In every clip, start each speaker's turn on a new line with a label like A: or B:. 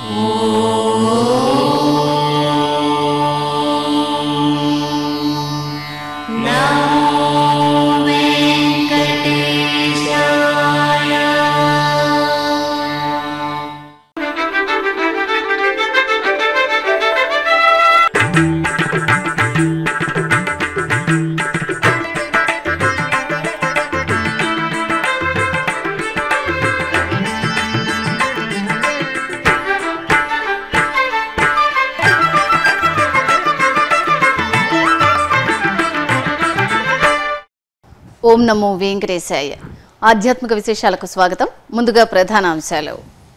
A: ఓం నమో వెంకటేశాయ ఆధ్యాత్మిక విశేషాలకు స్వాగతం ముందుగా ప్రధాన అంశాలు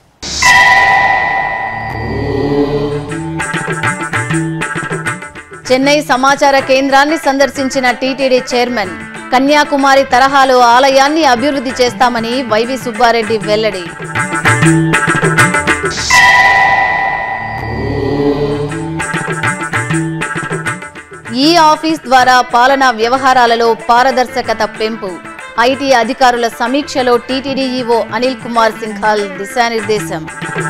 A: చెన్నై సమాచార కేంద్రాన్ని సందర్శించిన టీటీడీ చైర్మన్ కన్యాకుమారి తరహాలో ఆలయాన్ని అభివృద్ధి చేస్తామని వైవి సుబ్బారెడ్డి వెల్లడి ఈ ఆఫీస్ ద్వారా పాలనా వ్యవహారాలలో పారదర్శకత పెంపు ఐటీ అధికారుల సమీక్షలో టీటీడీ ఈవో అనిల్ కుమార్ సింఘాల్ దిశానిర్దేశం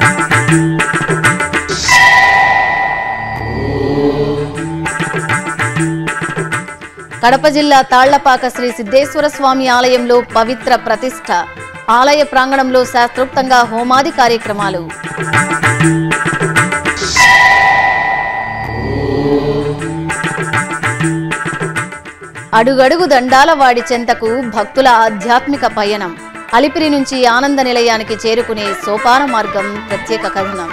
A: కడప జిల్లా తాళ్లపాక శ్రీ సిద్ధేశ్వర స్వామి ఆలయంలో పవిత్ర ప్రతిష్ఠ ఆలయ ప్రాంగణంలో శాస్త్రోక్తంగా హోమాది కార్యక్రమాలు అడుగడుగు దండాల వాడి చెంతకు భక్తుల ఆధ్యాత్మిక పయనం అలిపిరి నుంచి ఆనంద నిలయానికి చేరుకునే సోపాన మార్గం ప్రత్యేక కథనం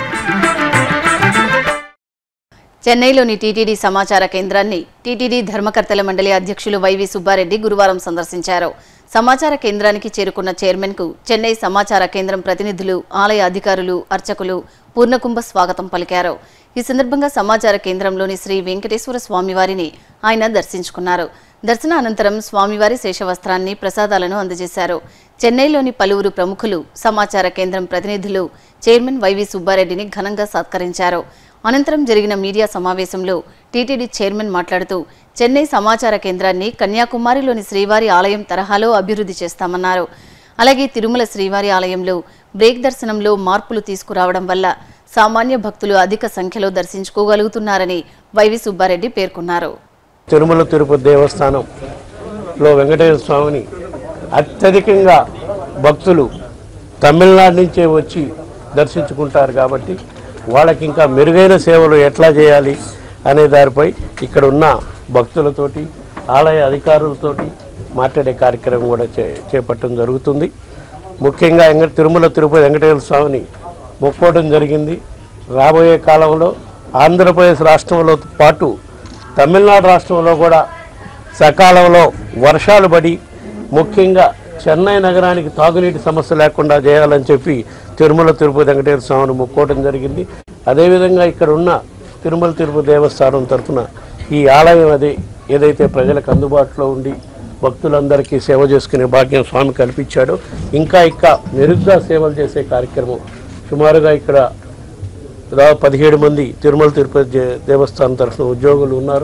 A: చెన్నైలోని టీటీడీ సమాచార కేంద్రాన్ని టీటీడీ ధర్మకర్తల మండలి అధ్యక్షులు వైవి సుబ్బారెడ్డి గురువారం సందర్శించారు సమాచార కేంద్రానికి చేరుకున్న చైర్మన్ కు చెన్నై సమాచార కేంద్రం ప్రతినిధులు ఆలయ అధికారులు అర్చకులు పూర్ణకుంభ స్వాగతం పలికారు ఈ సందర్భంగా సమాచార కేంద్రంలోని శ్రీ వెంకటేశ్వర స్వామివారిని ఆయన దర్శించుకున్నారు దర్శన అనంతరం స్వామివారి శేషవస్త్రాన్ని ప్రసాదాలను అందజేశారు చెన్నైలోని పలువురు ప్రముఖులు సమాచార కేంద్రం ప్రతినిధులు చైర్మన్ వైవి సుబ్బారెడ్డిని ఘనంగా సత్కరించారు అనంతరం జరిగిన మీడియా సమావేశంలో టీటీడీ చైర్మన్ మాట్లాడుతూ చెన్నై సమాచార కేంద్రాన్ని కన్యాకుమారిలోని శ్రీవారి ఆలయం తరహాలో అభివృద్ధి చేస్తామన్నారు అలాగే తిరుమల శ్రీవారి ఆలయంలో బ్రేక్ దర్శనంలో మార్పులు తీసుకురావడం వల్ల సామాన్య భక్తులు అధిక సంఖ్యలో దర్శించుకోగలుగుతున్నారని వైవి సుబ్బారెడ్డి పేర్కొన్నారు
B: తిరుమల తిరుపతి దేవస్థానంలో వెంకటేశ్వర స్వామిని అత్యధికంగా భక్తులు తమిళనాడు నుంచే వచ్చి దర్శించుకుంటారు కాబట్టి వాళ్ళకి ఇంకా మెరుగైన సేవలు ఎట్లా చేయాలి అనే దానిపై ఇక్కడ ఉన్న భక్తులతోటి ఆలయ అధికారులతోటి మాట్లాడే కార్యక్రమం కూడా చే చేపట్టడం జరుగుతుంది ముఖ్యంగా వెంకట తిరుమల తిరుపతి వెంకటేశ్వర స్వామిని మొక్కోవడం జరిగింది రాబోయే కాలంలో ఆంధ్రప్రదేశ్ రాష్ట్రంలో పాటు తమిళనాడు రాష్ట్రంలో కూడా సకాలంలో వర్షాలు పడి ముఖ్యంగా చెన్నై నగరానికి తాగునీటి సమస్య లేకుండా చేయాలని చెప్పి తిరుమల తిరుపతి వెంకటేశ్వర స్వామిని మొక్కోవడం జరిగింది అదేవిధంగా ఇక్కడ ఉన్న తిరుమల తిరుపతి దేవస్థానం తరఫున ఈ ఆలయం అది ఏదైతే ప్రజలకు అందుబాటులో ఉండి భక్తులందరికీ సేవ చేసుకునే భాగ్యం స్వామి కల్పించాడో ఇంకా ఇంకా మెరుగ్గా సేవలు చేసే కార్యక్రమం సుమారుగా ఇక్కడ దాదాపు పదిహేడు మంది తిరుమల తిరుపతి దే- దేవస్థానం తరఫున ఉద్యోగులు ఉన్నారు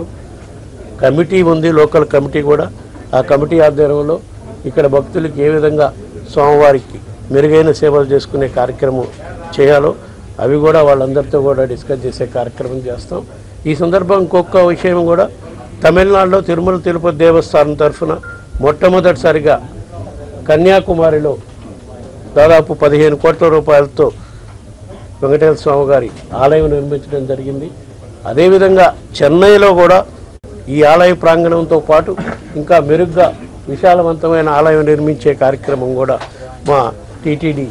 B: కమిటీ ఉంది లోకల్ కమిటీ కూడా ఆ కమిటీ ఆధ్వర్యంలో ఇక్కడ భక్తులకి ఏ విధంగా స్వామివారికి మెరుగైన సేవలు చేసుకునే కార్యక్రమం చేయాలో అవి కూడా వాళ్ళందరితో కూడా డిస్కస్ చేసే కార్యక్రమం చేస్తాం ఈ సందర్భం ఇంకొక విషయం కూడా తమిళనాడులో తిరుమల తిరుపతి దేవస్థానం తరఫున మొట్టమొదటిసారిగా కన్యాకుమారిలో దాదాపు పదిహేను కోట్ల రూపాయలతో వెంకటేశ్వర స్వామి గారి ఆలయం నిర్మించడం జరిగింది అదేవిధంగా చెన్నైలో కూడా ఈ ఆలయ ప్రాంగణంతో పాటు ఇంకా మెరుగ్గా విశాలవంతమైన ఆలయం నిర్మించే కార్యక్రమం కూడా మా టీటీడీ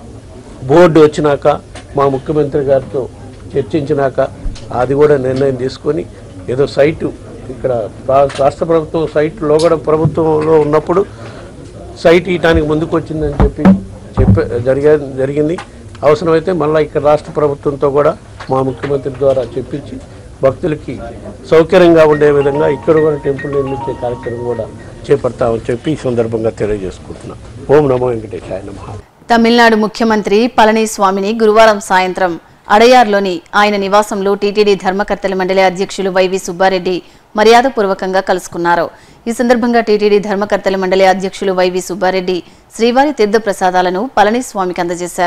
B: బోర్డు వచ్చినాక మా ముఖ్యమంత్రి గారితో చర్చించినాక అది కూడా నిర్ణయం తీసుకొని ఏదో సైటు ఇక్కడ రా- రాష్ట్ర ప్రభుత్వం సైట్లో కూడా ప్రభుత్వంలో ఉన్నప్పుడు సైట్ ఇయటానికి ముందుకు వచ్చిందని చెప్పి చెప్పే జరిగా జరిగింది అవసరమైతే మళ్ళీ ఇక్కడ రాష్ట్ర ప్రభుత్వంతో కూడా మా ముఖ్యమంత్రి ద్వారా చెప్పించి భక్తులకి సౌకర్యంగా ఉండే విధంగా ఇక్కడ కూడా టెంపుల్ నిర్మించే కార్యక్రమం కూడా చేపడతామని చెప్పి ఈ సందర్భంగా తెలియజేసుకుంటున్నాం ఓం నమో వెంకటేశాయ నమః
A: తమిళనాడు ముఖ్యమంత్రి పళనిస్వామిని గురువారం సాయంత్రం అడయార్లోని ఆయన నివాసంలో టీటీడీ ధర్మకర్తల మండలి అధ్యక్షులు వైవి సుబ్బారెడ్డి మర్యాదపూర్వకంగా కలుసుకున్నారు ఈ సందర్భంగా టీటీడీ ధర్మకర్తల మండలి అధ్యక్షులు వైవి సుబ్బారెడ్డి శ్రీవారి తీర్థ ప్రసాదాలను పళనిస్వామికి అందజేశారు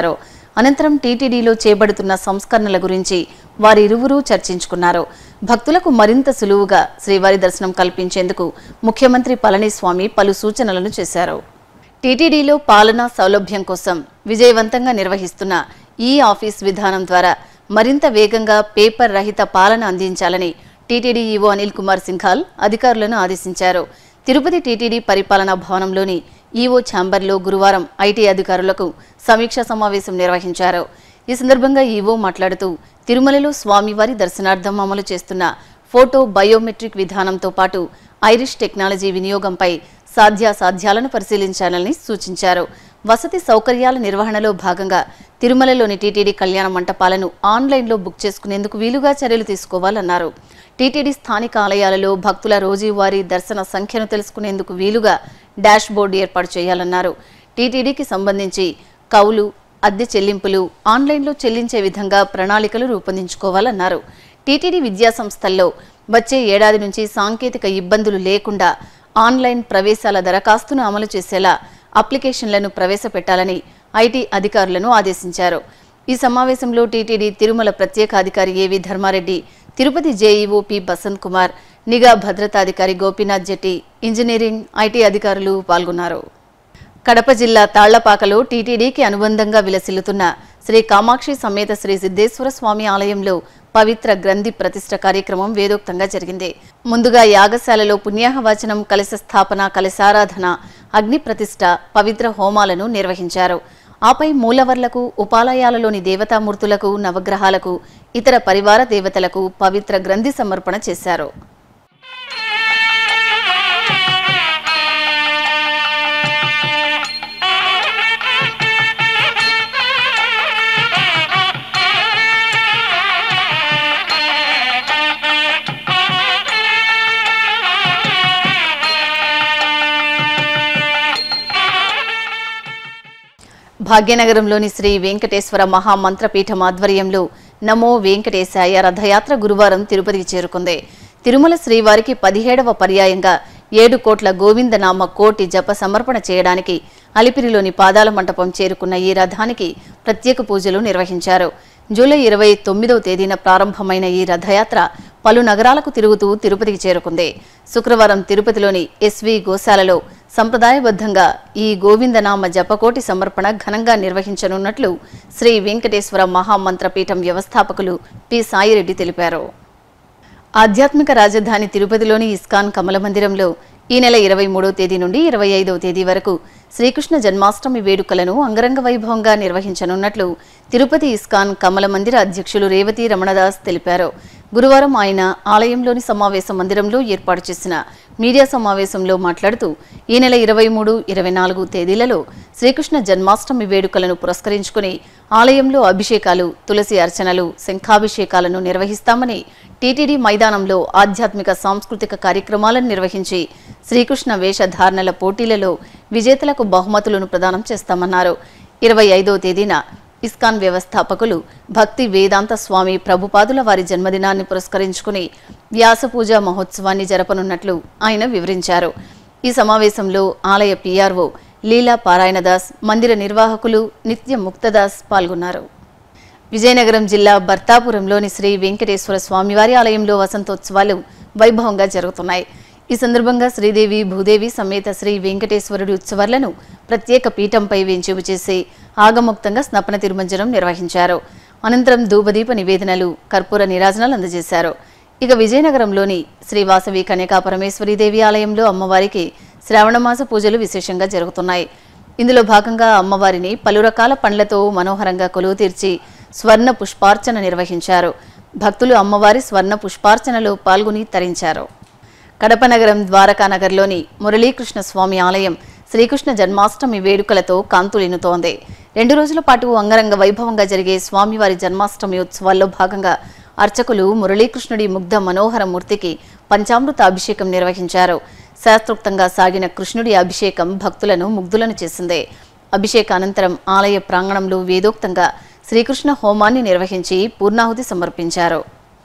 A: అనంతరం టీటీడీలో చేపడుతున్న సంస్కరణల గురించి వారిరువురూ చర్చించుకున్నారు భక్తులకు మరింత సులువుగా శ్రీవారి దర్శనం కల్పించేందుకు ముఖ్యమంత్రి పళనిస్వామి పలు సూచనలను చేశారు టీటీడీలో పాలనా సౌలభ్యం కోసం విజయవంతంగా నిర్వహిస్తున్న ఈ ఆఫీస్ విధానం ద్వారా మరింత వేగంగా పేపర్ రహిత పాలన అందించాలని టీటీడీ ఈవో అనిల్ కుమార్ సింఘాల్ అధికారులను ఆదేశించారు తిరుపతి టీటీడీ పరిపాలనా భవనంలోని ఈవో ఛాంబర్లో గురువారం ఐటీ అధికారులకు సమీక్షా సమావేశం నిర్వహించారు ఈ సందర్భంగా ఈవో మాట్లాడుతూ తిరుమలలో స్వామివారి దర్శనార్థం అమలు చేస్తున్న ఫోటో బయోమెట్రిక్ విధానంతో పాటు ఐరిష్ టెక్నాలజీ వినియోగంపై సాధ్యాసాధ్యాలను పరిశీలించాలని సూచించారు వసతి సౌకర్యాల నిర్వహణలో భాగంగా తిరుమలలోని టీటీడీ కళ్యాణ మంటపాలను ఆన్లైన్లో బుక్ చేసుకునేందుకు వీలుగా చర్యలు తీసుకోవాలన్నారు టీటీడీ స్థానిక ఆలయాలలో భక్తుల రోజువారీ దర్శన సంఖ్యను తెలుసుకునేందుకు వీలుగా డాష్ బోర్డు ఏర్పాటు చేయాలన్నారు టీటీడీకి సంబంధించి కౌలు అద్దె చెల్లింపులు ఆన్లైన్లో చెల్లించే విధంగా ప్రణాళికలు రూపొందించుకోవాలన్నారు టీటీడీ విద్యాసంస్థల్లో వచ్చే ఏడాది నుంచి సాంకేతిక ఇబ్బందులు లేకుండా ఆన్లైన్ ప్రవేశాల దరఖాస్తును అమలు చేసేలా అప్లికేషన్లను ప్రవేశపెట్టాలని ఐటీ అధికారులను ఆదేశించారు ఈ సమావేశంలో టీటీడీ తిరుమల ప్రత్యేక అధికారి AV Dharma Reddy Tirupati JEO P Basanth Kumar నిఘా భద్రతాధికారి గోపీనాథ్ జెట్టి ఇంజనీరింగ్ ఐటీ అధికారులు పాల్గొన్నారు కడప జిల్లా తాళ్లపాకలో టీటీడీకి అనుబంధంగా విలసిల్లుతున్న శ్రీ కామాక్షి సమేత శ్రీ సిద్ధేశ్వర స్వామి ఆలయంలో పవిత్ర గ్రంథి ప్రతిష్ఠ కార్యక్రమం వేదోక్తంగా జరిగింది ముందుగా యాగశాలలో పుణ్యాహవచనం కలశ స్థాపన కలశారాధన అగ్ని ప్రతిష్ఠ పవిత్ర హోమాలను నిర్వహించారు ఆపై మూలవర్లకు ఉపాలయాలలోని దేవతామూర్తులకు నవగ్రహాలకు ఇతర పరివార దేవతలకు పవిత్ర గ్రంథి సమర్పణ చేశారు భాగ్యనగరంలోని శ్రీ వెంకటేశ్వర మహామంత్రపీఠం ఆధ్వర్యంలో నమో వెంకటేశాయ రథయాత్ర గురువారం తిరుపతికి చేరుకుంది తిరుమల శ్రీవారికి పదిహేడవ పర్యాయంగా ఏడు కోట్ల గోవిందనామ కోటి జప సమర్పణ చేయడానికి అలిపిరిలోని పాదాల మంటపం చేరుకున్న ఈ రథానికి ప్రత్యేక పూజలు నిర్వహించారు జూలై ఇరవై తొమ్మిదవ తేదీన ప్రారంభమైన ఈ రథయాత్ర పలు నగరాలకు తిరుగుతూ తిరుపతికి చేరుకుంది శుక్రవారం తిరుపతిలోని ఎస్వి గోశాలలో సంప్రదాయబద్ధంగా ఈ గోవిందనామ జపకోటి సమర్పణ ఘనంగా నిర్వహించనున్నట్లు శ్రీ వెంకటేశ్వర మహామంత్రపీఠం వ్యవస్థాపకులు పి సాయిరెడ్డి తెలిపారు ఆధ్యాత్మిక రాజధాని తిరుపతిలోని ఇస్కాన్ కమల మందిరంలో ఈ నెల ఇరవై మూడో తేదీ నుండి ఇరవై ఐదవ తేదీ వరకు శ్రీకృష్ణ జన్మాష్టమి వేడుకలను అంగరంగ వైభవంగా నిర్వహించనున్నట్లు తిరుపతి ఇస్కాన్ కమల మందిర అధ్యక్షులు రేవతి రమణదాస్ తెలిపారు గురువారం ఆయన ఆలయంలోని సమావేశ మందిరంలో ఏర్పాటు చేసిన మీడియా సమావేశంలో మాట్లాడుతూ ఈ నెల ఇరవై మూడు ఇరవై నాలుగు తేదీలలో శ్రీకృష్ణ జన్మాష్టమి వేడుకలను పురస్కరించుకుని ఆలయంలో అభిషేకాలు తులసి అర్చనలు శంఖాభిషేకాలను నిర్వహిస్తామని టీటీడీ మైదానంలో ఆధ్యాత్మిక సాంస్కృతిక కార్యక్రమాలను నిర్వహించి శ్రీకృష్ణ వేషధారణల పోటీలలో విజేతలకు బహుమతులను ప్రదానం చేస్తామన్నారు ఇరవై ఐదో తేదీన ఇస్కాన్ వ్యవస్థాపకులు భక్తి వేదాంత స్వామి ప్రభుపాదుల వారి జన్మదినాన్ని పురస్కరించుకుని వ్యాసపూజ మహోత్సవాన్ని జరపనున్నట్లు ఆయన వివరించారు ఈ సమావేశంలో ఆలయ పీఆర్ఓ లీలా పారాయణదాస్ మందిర నిర్వాహకులు నిత్య ముక్తదాస్ పాల్గొన్నారు విజయనగరం జిల్లా భర్తాపురంలోని శ్రీ వెంకటేశ్వర స్వామివారి ఆలయంలో వసంతోత్సవాలు వైభవంగా జరుగుతున్నాయి ఈ సందర్భంగా శ్రీదేవి భూదేవి సమేత శ్రీ వెంకటేశ్వరుడి ఉత్సవాలను ప్రత్యేక పీఠంపై వేంచేపు చేసి ఆగముక్తంగా స్నపన తిరుమంజనం నిర్వహించారు అనంతరం ధూపదీప నివేదనలు కర్పూర నిరాజనాలు అందజేశారు ఇక విజయనగరంలోని శ్రీ వాసవి కన్యకా పరమేశ్వరీదేవి ఆలయంలో అమ్మవారికి శ్రావణమాస పూజలు విశేషంగా జరుగుతున్నాయి ఇందులో భాగంగా అమ్మవారిని పలు రకాల పండ్లతో మనోహరంగా కొలువు తీర్చి స్వర్ణ పుష్పార్చన నిర్వహించారు భక్తులు అమ్మవారి స్వర్ణ పుష్పార్చనలో పాల్గొని తరించారు కడప నగరం ద్వారకా నగర్లోని మురళీకృష్ణ స్వామి ఆలయం శ్రీకృష్ణ జన్మాష్టమి వేడుకలతో కాంతులినుతోంది రెండు రోజుల పాటు అంగరంగ వైభవంగా జరిగే స్వామివారి జన్మాష్టమి ఉత్సవాల్లో భాగంగా అర్చకులు మురళీకృష్ణుడి ముగ్ధ మనోహర మూర్తికి పంచామృత అభిషేకం నిర్వహించారు శాస్త్రోక్తంగా సాగిన కృష్ణుడి అభిషేకం భక్తులను ముగ్ధులను చేసింది అభిషేక అనంతరం ఆలయ ప్రాంగణంలో వేదోక్తంగా శ్రీకృష్ణ హోమాన్ని నిర్వహించి పూర్ణాహుతి సమర్పించారు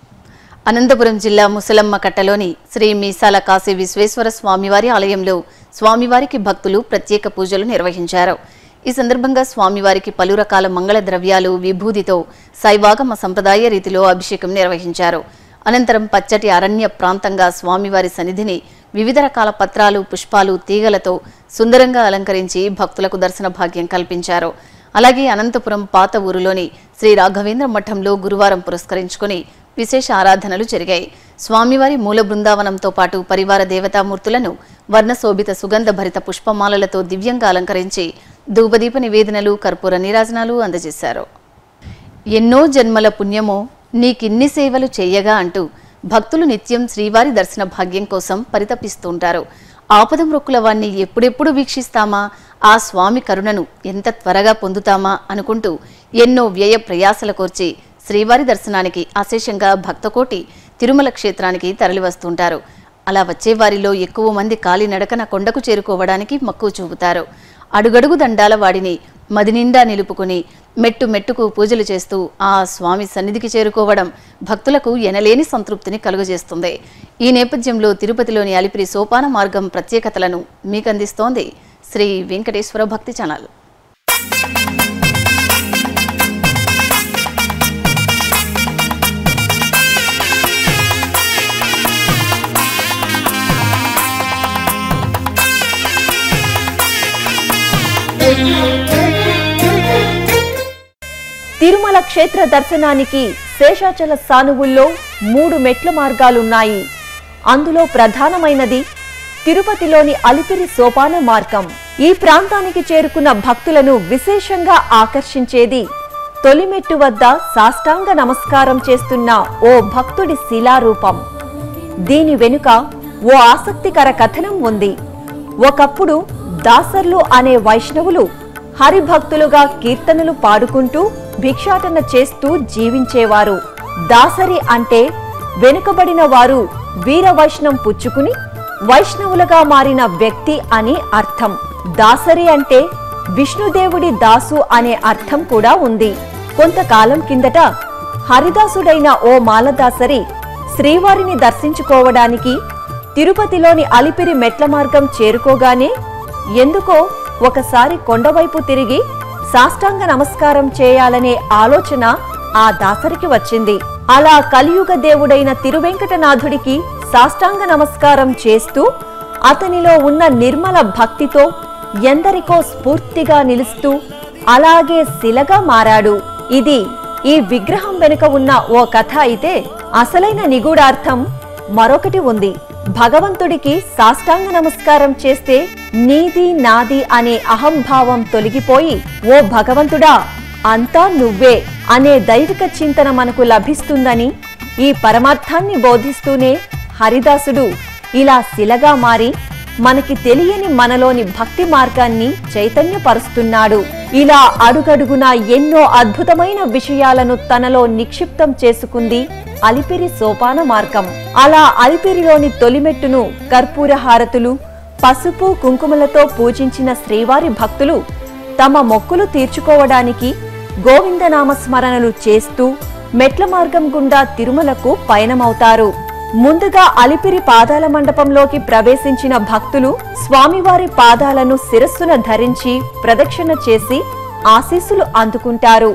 A: అనంతపురం జిల్లా ముసలమ్మ కట్టలోని శ్రీ మీసాల కాశీ విశ్వేశ్వర స్వామివారి ఆలయంలో స్వామివారికి భక్తులు ప్రత్యేక పూజలు నిర్వహించారు ఈ సందర్భంగా స్వామివారికి పలు రకాల మంగళ ద్రవ్యాలు విభూదితో శైవాగమ సంప్రదాయ రీతిలో అభిషేకం నిర్వహించారు అనంతరం పచ్చటి అరణ్య ప్రాంతంగా స్వామివారి సన్నిధిని వివిధ రకాల పత్రాలు పుష్పాలు తీగలతో సుందరంగా అలంకరించి భక్తులకు దర్శన భాగ్యం కల్పించారు అలాగే అనంతపురం పాత ఊరులోని శ్రీ రాఘవేంద్ర మఠంలో గురువారం పురస్కరించుకుని విశేష ఆరాధనలు జరిగాయి స్వామివారి మూల బృందావనంతో పాటు పరివార దేవతామూర్తులను వర్ణశోభిత సుగంధ భరిత పుష్పమాలలతో దివ్యంగా అలంకరించి ధూపదీప నివేదనలు కర్పూర నీరాజనాలు అందజేశారు ఎన్నో జన్మల పుణ్యమో నీకిన్ని సేవలు చేయగా అంటూ భక్తులు నిత్యం శ్రీవారి దర్శన భాగ్యం కోసం పరితపిస్తుంటారు ఆపద మృక్కుల వాణ్ణి ఎప్పుడెప్పుడు వీక్షిస్తామా ఆ స్వామి కరుణను ఎంత త్వరగా పొందుతామా అనుకుంటూ ఎన్నో వ్యయ ప్రయాసల కోర్చి శ్రీవారి దర్శనానికి అశేషంగా భక్తకోటి తిరుమల క్షేత్రానికి తరలివస్తుంటారు అలా వచ్చే వారిలో ఎక్కువ మంది కాలినడకన కొండకు చేరుకోవడానికి మక్కువ చూపుతారు అడుగడుగు దండాల వాడిని మదినిండా నిలుపుకుని మెట్టు మెట్టుకు పూజలు చేస్తూ ఆ స్వామి సన్నిధికి చేరుకోవడం భక్తులకు ఎనలేని సంతృప్తిని కలుగజేస్తుంది ఈ నేపథ్యంలో తిరుపతిలోని అలిపిరి సోపాన మార్గం ప్రత్యేకతలను మీకందిస్తోంది శ్రీ వెంకటేశ్వర భక్తి ఛానల్
C: తిరుమల క్షేత్ర దర్శనానికి శేషాచల సానువుల్లో మూడు మెట్ల మార్గాలున్నాయి అందులో ప్రధానమైనది తిరుపతిలోని అలిపిరి సోపాన మార్గం ఈ ప్రాంతానికి చేరుకున్న భక్తులను విశేషంగా ఆకర్షించేది తొలిమెట్టు వద్ద సాష్టాంగ నమస్కారం చేస్తున్న ఓ భక్తుడి శిలారూపం దీని వెనుక ఓ ఆసక్తికర కథనం ఉంది ఒకప్పుడు దాసర్లు అనే వైష్ణవులు హరిభక్తులుగా కీర్తనలు పాడుకుంటూ భిక్షాటన చేస్తూ జీవించేవారు దాసరి అంటే వెనుకబడిన వారు వీర వైష్ణం పుచ్చుకుని వైష్ణవులుగా మారిన వ్యక్తి అని అర్థం దాసరి అంటే విష్ణుదేవుడి దాసు అనే అర్థం కూడా ఉంది కొంతకాలం కిందట హరిదాసుడైన ఓ మాలదాసరి శ్రీవారిని దర్శించుకోవడానికి తిరుపతిలోని అలిపిరి మెట్ల మార్గం చేరుకోగానే ఎందుకో ఒకసారి కొండవైపు తిరిగి సాష్టాంగ నమస్కారం చేయాలనే ఆలోచన ఆ దాసరికి వచ్చింది అలా కలియుగ దేవుడైన తిరువెంకటనాథుడికి సాష్టాంగ నమస్కారం చేస్తూ అతనిలో ఉన్న నిర్మల భక్తితో ఎందరికో స్ఫూర్తిగా నిలుస్తూ అలాగే శిలగా మారాడు ఇది ఈ విగ్రహం వెనుక ఉన్న ఓ కథ అయితే అసలైన నిగూఢార్థం మరొకటి ఉంది భగవంతుడికి సాష్టాంగ నమస్కారం చేస్తే నీది నాది అనే అహంభావం తొలగిపోయి ఓ భగవంతుడా అంతా నువ్వే అనే దైవిక చింతన మనకు లభిస్తుందని ఈ పరమార్థాన్ని బోధిస్తూనే హరిదాసుడు ఇలా శిలగా మారి మనకి తెలియని మనలోని భక్తి మార్గాన్ని చైతన్యపరుస్తున్నాడు ఇలా అడుగడుగునా ఎన్నో అద్భుతమైన విషయాలను తనలో నిక్షిప్తం చేసుకుంది అలిపిరి సోపాన మార్గం అలా అలిపిరిలోని తొలిమెట్టును కర్పూర హారతులు పసుపు కుంకుమలతో పూజించిన శ్రీవారి భక్తులు తమ మొక్కులు తీర్చుకోవడానికి గోవిందనామ స్మరణలు చేస్తూ మెట్ల మార్గం గుండా తిరుమలకు పయనమవుతారు ముందుగా అలిపిరి పాదాల మండపంలోకి ప్రవేశించిన భక్తులు స్వామివారి పాదాలను శిరస్సున ధరించి ప్రదక్షిణ చేసి ఆశీస్సులు అందుకుంటారు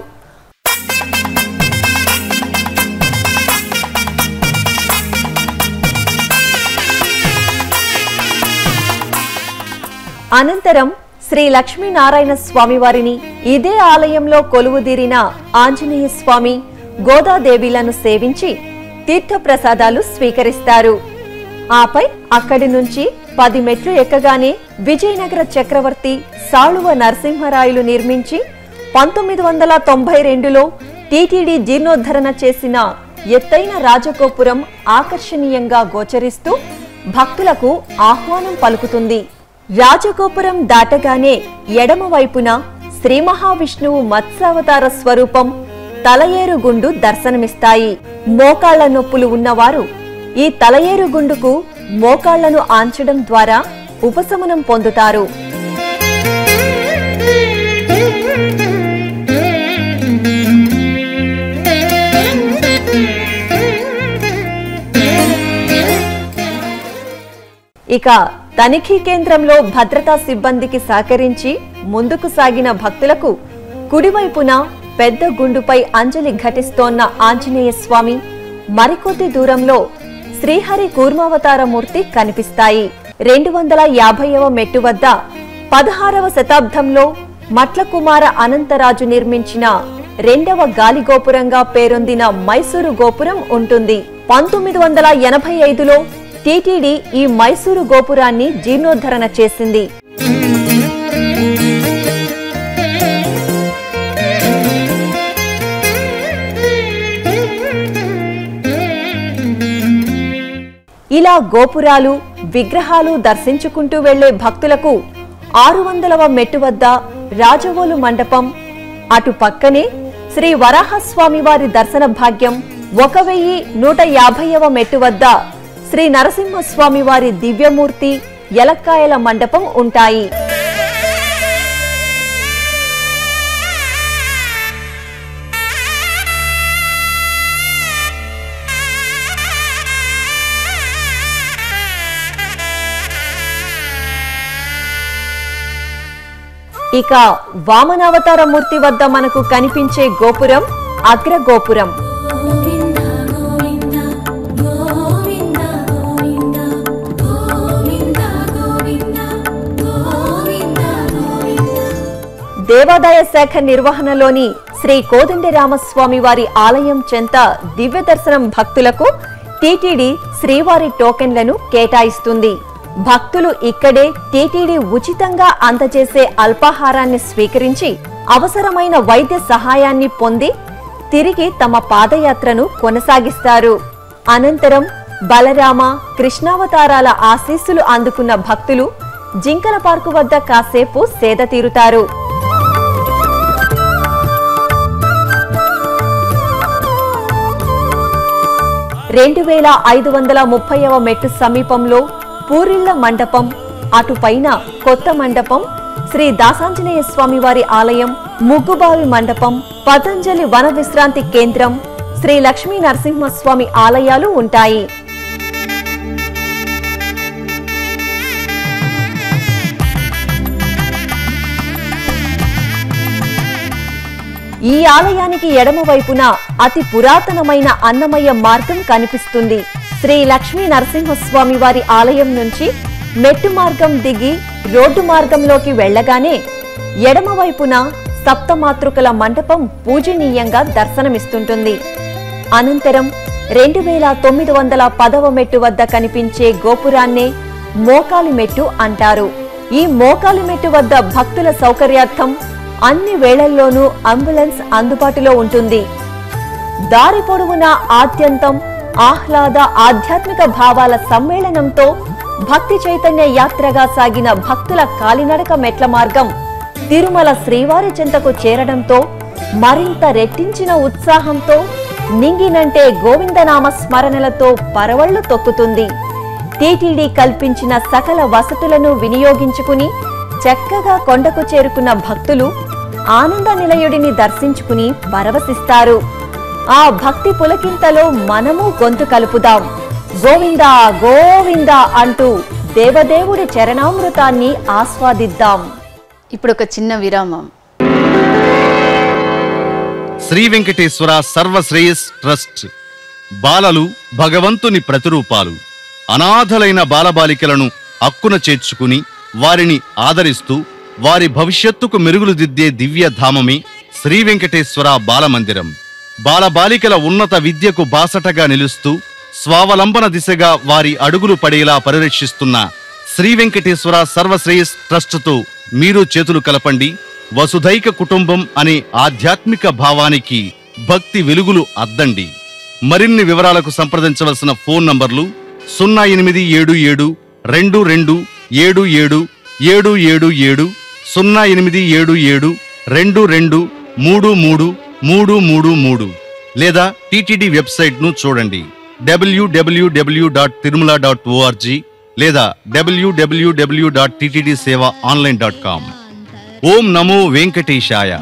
C: అనంతరం శ్రీ లక్ష్మీనారాయణ స్వామివారిని ఇదే ఆలయంలో కొలువుదీరిన ఆంజనేయ స్వామి గోదాదేవిలను సేవించి తీర్థప్రసాదాలు స్వీకరిస్తారు ఆపై అక్కడి నుంచి పది మెట్లు ఎక్కగానే విజయనగర చక్రవర్తి సాళువ నరసింహరాయలు నిర్మించి పంతొమ్మిది వందల తొంభై రెండులో టీటీడీ జీర్ణోద్ధరణ చేసిన ఎత్తైన రాజగోపురం ఆకర్షణీయంగా గోచరిస్తూ భక్తులకు ఆహ్వానం పలుకుతుంది రాజగోపురం దాటగానే ఎడమ వైపున శ్రీ మహావిష్ణువు మత్స్యావతార స్వరూపం తలయేరుగుండు దర్శనమిస్తాయి మోకాళ్ల నొప్పులు ఉన్నవారు ఈ తలయేరుగుండుకు మోకాళ్లను ఆంచడం ద్వారా ఉపశమనం పొందుతారు ఇక తనిఖీ కేంద్రంలో భద్రతా సిబ్బందికి సహకరించి ముందుకు సాగిన భక్తులకు కుడివైపున పెద్ద గుండుపై అంజలి ఘటిస్తోన్న ఆంజనేయ స్వామి మరికొద్ది దూరంలో శ్రీహరి కూర్మావతారమూర్తి కనిపిస్తాయి రెండు వందల యాభైవ మెట్టు వద్ద పదహారవ శతాబ్దంలో మట్లకుమార అనంతరాజు నిర్మించిన రెండవ గాలి గోపురంగా పేరొందిన మైసూరు గోపురం ఉంటుంది పంతొమ్మిది వందల ఎనభై ఐదులో టీటీడీ ఈ మైసూరు గోపురాన్ని జీర్ణోద్ధరణ చేసింది ఇలా గోపురాలు విగ్రహాలు దర్శించుకుంటూ వెళ్లే భక్తులకు ఆరు వందలవ మెట్టు వద్ద రాజవోలు మండపం అటు పక్కనే శ్రీ వరాహస్వామి వారి దర్శన భాగ్యం ఒక వెయ్యి నూట యాభైవ మెట్టు వద్ద శ్రీ నరసింహస్వామి వారి దివ్యమూర్తి ఎలక్కాయల మండపం ఉంటాయి ఇక వామనావతార మూర్తి వద్ద మనకు కనిపించే గోపురం అగ్ర గోపురం
D: గోవింద గోవింద గోవింద గోవింద గోవింద గోవింద గోవింద గోవింద
C: దేవాదాయ శాఖ నిర్వహణలోని శ్రీ కోదండ రామస్వామి వారి ఆలయం చెంత దివ్య దర్శనం భక్తులకు టీటీడీ శ్రీవారి టోకెన్లను కేటాయిస్తుంది భక్తులు ఇక్కడే టీటీడీ ఉచితంగా అందజేసే అల్పాహారాన్ని స్వీకరించి అవసరమైన వైద్య సహాయాన్ని పొంది తిరిగి తమ పాదయాత్రను కొనసాగిస్తారు అనంతరం బలరామ కృష్ణావతారాల ఆశీస్సులు అందుకున్న భక్తులు జింకల పార్కు వద్ద కాసేపు సేద తీరుతారు రెండు వేల ఐదు వందల ముప్పైవ మెట్టు సమీపంలో పూరిళ్ల మండపం అటుపైన కొత్త మండపం శ్రీ దాసాంజనేయ స్వామి వారి ఆలయం ముగ్గుబావి మండపం పతంజలి వన విశ్రాంతి కేంద్రం శ్రీ లక్ష్మీ నరసింహస్వామి ఆలయాలు ఉంటాయి ఈ ఆలయానికి ఎడమ వైపున అతి పురాతనమైన అన్నమయ్య మార్గం కనిపిస్తుంది శ్రీ లక్ష్మీ నరసింహస్వామి వారి ఆలయం నుంచి మెట్టు మార్గం దిగి రోడ్డు మార్గంలోకి వెళ్ళగానే ఎడమ వైపున సప్తమాతృకల మండపం పూజనీయంగా దర్శనమిస్తుంటుంది అనంతరం రెండు వేల తొమ్మిది వందల పదవ మెట్టు వద్ద కనిపించే గోపురాన్నే మోకాలి మెట్టు అంటారు ఈ మోకాలి మెట్టు వద్ద భక్తుల సౌకర్యార్థం అన్ని వేళల్లోనూ అంబులెన్స్ అందుబాటులో ఉంటుంది దారి పొడవునా ఆద్యంతం ఆహ్లాద ఆధ్యాత్మిక భావాల సమ్మేళనంతో భక్తి చైతన్య యాత్రగా సాగిన భక్తుల కాలినడక మెట్ల మార్గం తిరుమల శ్రీవారి చెంతకు చేరడంతో మరింత రెట్టించిన ఉత్సాహంతో నింగినంటే గోవిందనామ స్మరణలతో పరవళ్లు తొక్కుతుంది టీటీడీ కల్పించిన సకల వసతులను వినియోగించుకుని చక్కగా కొండకు చేరుకున్న భక్తులు ఆనంద నిలయుడిని దర్శించుకుని పరవశిస్తారు ఆ భక్తి పులకింతలో మనము గొంతు కలుపుదాం గోవిందా గోవిందా అంటూ దేవదేవుడి చరణామృతాన్ని ఆస్వాదిద్దాం
A: ఇప్పుడు ఒక చిన్న విరామం
E: శ్రీ వెంకటేశ్వర సర్వశ్రేయస్ ట్రస్ట్ బాలలు భగవంతుని ప్రతిరూపాలు అనాథలైన బాలబాలికలను అక్కున చేర్చుకుని వారిని ఆదరిస్తూ వారి భవిష్యత్తుకు మెరుగులు దిద్దే దివ్య ధామమే శ్రీ వెంకటేశ్వర బాలమందిరం బాలబాలికల ఉన్నత విద్యకు బాసటగా నిలుస్తూ స్వావలంబన దిశగా వారి అడుగులు పడేలా పరిరక్షిస్తున్న శ్రీ వెంకటేశ్వర సర్వశ్రేయస్ ట్రస్టుతో మీరు చేతులు కలపండి వసుధైక కుటుంబం అనే ఆధ్యాత్మిక భావానికి భక్తి వెలుగులు అద్దండి మరిన్ని వివరాలకు సంప్రదించవలసిన ఫోన్ నంబర్లు సున్నా ఎనిమిది ఏడు ఏడు రెండు రెండు ఏడు ఏడు ఏడు ఏడు ఏడు సున్నా ఎనిమిది ఏడు ఏడు రెండు రెండు మూడు మూడు మూడు మూడు మూడు లేదా టిటిడి వెబ్సైట్ ను చూడండి WWW dot Tirumala dot ORG లేదా WWW dot TTD seva online dot com ఓం నమో వెంకటేశాయ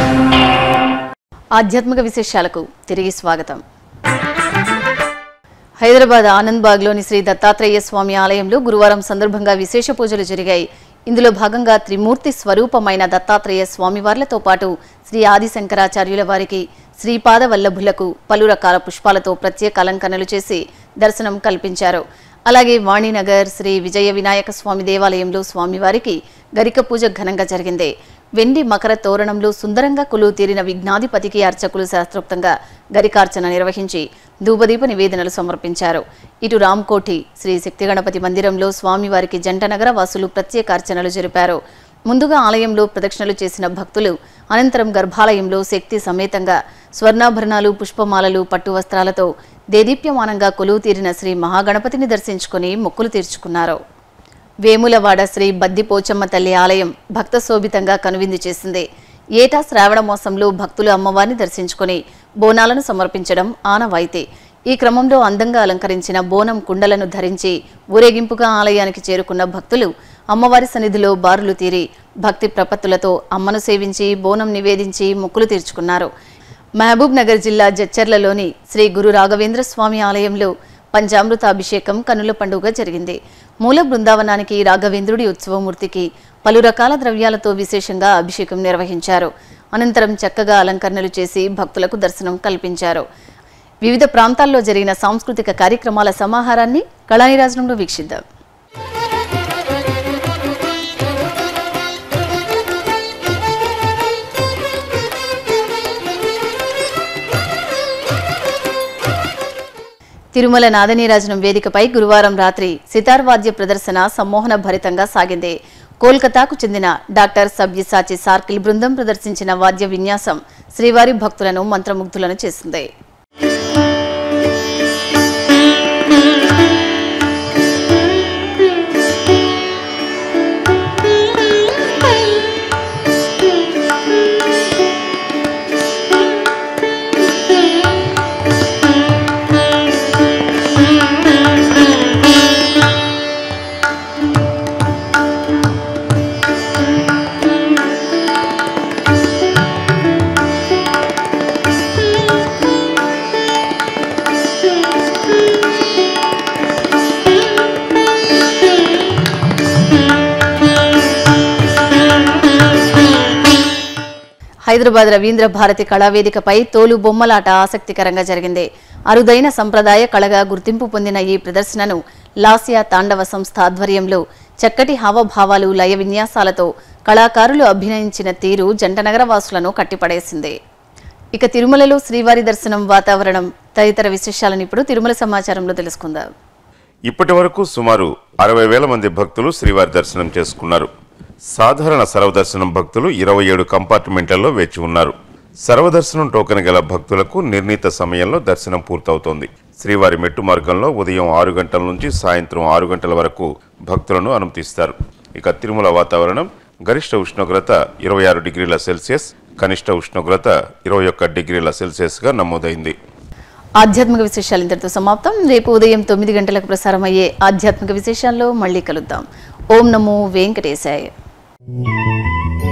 A: ఆధ్యాత్మిక విశేషాలకు తిరిగి స్వాగతం హైదరాబాద్ ఆనంద్బాగ్లోని శ్రీ దత్తాత్రేయ స్వామి ఆలయంలో గురువారం సందర్భంగా విశేష పూజలు జరిగాయి ఇందులో భాగంగా త్రిమూర్తి స్వరూపమైన దత్తాత్రేయ స్వామివార్లతో పాటు శ్రీ ఆదిశంకరాచార్యుల వారికి శ్రీపాద వల్లభులకు పలు రకాల పుష్పాలతో ప్రత్యేక అలంకరణలు చేసి దర్శనం కల్పించారు అలాగే వాణినగర్ శ్రీ విజయ వినాయక స్వామి దేవాలయంలో స్వామివారికి గరిక పూజ ఘనంగా జరిగింది వెండి మకర తోరణంలో సుందరంగా కొలువు తీరిన విఘ్నాధిపతికి అర్చకులు శాస్త్రోక్తంగా గరికార్చన నిర్వహించి ధూపదీప నివేదనలు సమర్పించారు ఇటు రామ్కోటి శ్రీ శక్తి గణపతి మందిరంలో స్వామివారికి జంట నగర వాసులు ప్రత్యేక అర్చనలు జరిపారు ముందుగా ఆలయంలో ప్రదక్షిణలు చేసిన భక్తులు అనంతరం గర్భాలయంలో శక్తి సమేతంగా స్వర్ణాభరణాలు పుష్పమాలలు పట్టు వస్త్రాలతో దేదీప్యమానంగా కొలువు తీరిన శ్రీ మహాగణపతిని దర్శించుకుని మొక్కులు తీర్చుకున్నారు వేములవాడ శ్రీ బద్ది పోచమ్మ తల్లి ఆలయం భక్త శోభితంగా కనువిందు చేసింది ఏటా శ్రావణ మాసంలో భక్తులు అమ్మవారిని దర్శించుకొని బోనాలను సమర్పించడం ఆనవాయితీ ఈ క్రమంలో అందంగా అలంకరించిన బోనం కుండలను ధరించి ఊరేగింపుగా ఆలయానికి చేరుకున్న భక్తులు అమ్మవారి సన్నిధిలో బారులు తీరి భక్తి ప్రపత్తులతో అమ్మను సేవించి బోనం నివేదించి మొక్కులు తీర్చుకున్నారు మహబూబ్ నగర్ జిల్లా జడ్చర్లలోని శ్రీ గురు రాఘవేంద్ర స్వామి ఆలయంలో పంచామృత అభిషేకం కనుల పండుగ జరిగింది మూల బృందావనానికి రాఘవేంద్రుడి ఉత్సవమూర్తికి పలు రకాల ద్రవ్యాలతో విశేషంగా అభిషేకం నిర్వహించారు అనంతరం చక్కగా అలంకరణలు చేసి భక్తులకు దర్శనం కల్పించారు వివిధ ప్రాంతాల్లో జరిగిన సాంస్కృతిక కార్యక్రమాల సమాహారాన్ని కళానిరాజనంలో వీక్షిద్దాం తిరుమల నాదనీరాజనం వేదికపై గురువారం రాత్రి సితార్ వాద్య ప్రదర్శన సమ్మోహన భరితంగా సాగింది కోల్కతాకు చెందిన డాక్టర్ సబ్యసాచి సార్కిల్ బృందం ప్రదర్శించిన వాద్య విన్యాసం శ్రీవారి భక్తులను మంత్రముగ్ధులను చేసింది హైదరాబాద్ రవీంద్ర భారతి కళావేదికపై తోలు బొమ్మలాట ఆసక్తికరంగా జరిగింది అరుదైన సంప్రదాయ కళగా గుర్తింపు పొందిన ఈ ప్రదర్శనను లాసియా తాండవ సంస్థ ఆధ్వర్యంలో చక్కటి హావభావాలు లయ విన్యాసాలతో కళాకారులు అభినయించిన తీరు జంటనగర వాసులను కట్టిపడేసింది ఇక తిరుమలలో శ్రీవారి దర్శనం వాతావరణం తదితర విశేషాలను ఇప్పుడు తిరుమల సమాచారంలో తెలుసుకుందాం
F: ఇప్పటి వరకు సుమారు అరవై వేల మంది భక్తులు శ్రీవారి దర్శనం చేసుకున్నారు సాధారణ సర్వదర్శనం భక్తులు ఇరవై ఏడు కంపార్ట్మెంట్లలో వేచి ఉన్నారు సర్వదర్శనం టోకెన్ గల భక్తులకు నిర్ణీత సమయంలో దర్శనం పూర్తవుతోంది శ్రీవారి మెట్టు మార్గంలో ఉదయం ఆరు గంటల నుంచి సాయంత్రం ఆరు గంటల వరకు భక్తులను అనుమతిస్తారు ఇక తిరుమల వాతావరణం గరిష్ట ఉష్ణోగ్రత ఇరవై ఆరు డిగ్రీల సెల్సియస్ కనిష్ట ఉష్ణోగ్రత ఇరవై ఒక్క డిగ్రీల సెల్సియస్గా నమోదైంది
A: ఆధ్యాత్మిక విశేషాలు ఇంతటితో సమాప్తం రేపు ఉదయం తొమ్మిది గంటలకు ప్రసారం అయ్యే ఆధ్యాత్మిక విశేషాల్లో మళ్ళీ కలుద్దాం ఓం నమో వెంకటేశాయ